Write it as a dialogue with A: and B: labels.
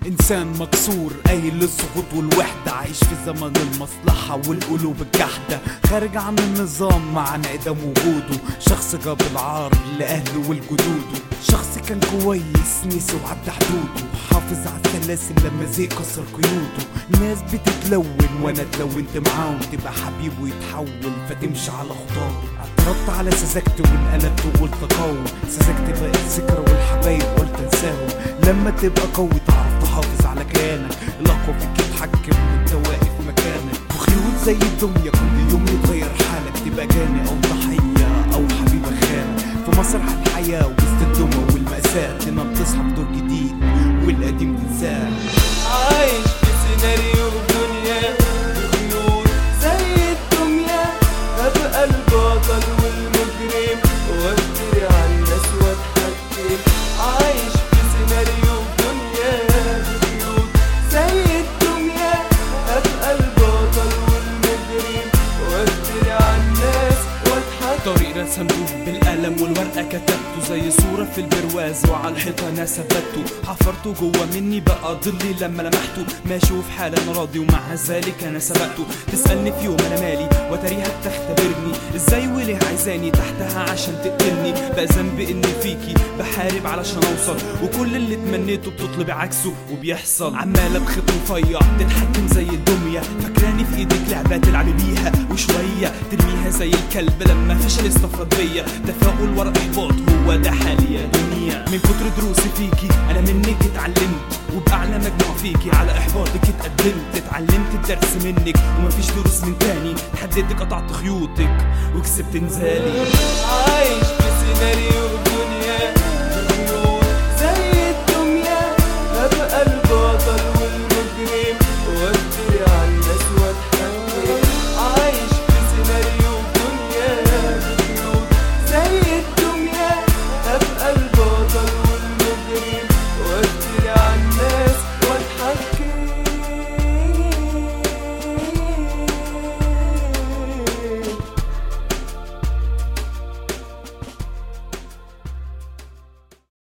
A: انسان مكسور قايل للسقوط والوحدة عايش في زمن المصلحة والقلوب الجحدة خارج عن النظام مع انعدام وجوده شخص جاب العار لاهله ولجدوده شخص كان كويس نسي وعدى حدوده حافظ على السلاسل لما زي كسر قيوده ناس بتتلون وانا اتلونت معاهم تبقى حبيب ويتحول فتمشي على خطاه اعترضت على سذاجتي وانقلبت وقلت اقاوم سذاجتي بقت ذكرى والحبايب قلت انساهم لما تبقى قوي تعرف تحافظ على كيانك الاقوى فيك يتحكم وانت واقف مكانك وخيول زي الدنيا كل يوم يتغير حالك تبقى جاني او ضحيه او حبيبه خانك في مسرح الحياه وسط الدمى والمأساة تنام تصحى بدور جديد والقديم تنساه
B: عايش في سيناريو دنيا بخيوط زي الدمية ابقى البطل والمجرم وافتري على الناس واتحكم عايش في سيناريو دنيا بخيوط زي الدمية ابقى البطل والمجرم وافتري على الناس واتحكم
C: طريق رسمته بالقلم والورقة كتبته زي صورة في البرواز وعلى الحيطة انا ثبته حفرته جوه مني بقى ضلي لما لمحته ماشي وفي حال انا راضي ومع ذلك انا سبقته تسألني في يوم انا مالي وتريها بتختبرني ازاي وليه عايزاني تحتها عشان تقتلني بقى ذنبي اني فيكي بحارب علشان اوصل وكل اللي تمنيته بتطلبي عكسه وبيحصل عمالة بخط رفيع تتحكم زي الدمية فاكراني في ايدك لعبة تلعبي بيها وشوية ترميها زي الكلب لما فشل استفرد بيا تفاؤل ورا احباط هو ده حالي يا دنيا من كتر دروسي فيكي انا منك اتعلمت وبأعلى مجموع فيكي على احباطك اتقدمت اتعلمت الدرس منك ومفيش دروس من تاني تحددك قطعت خيوطك وكسبت انزالي
B: عايش في سيناريو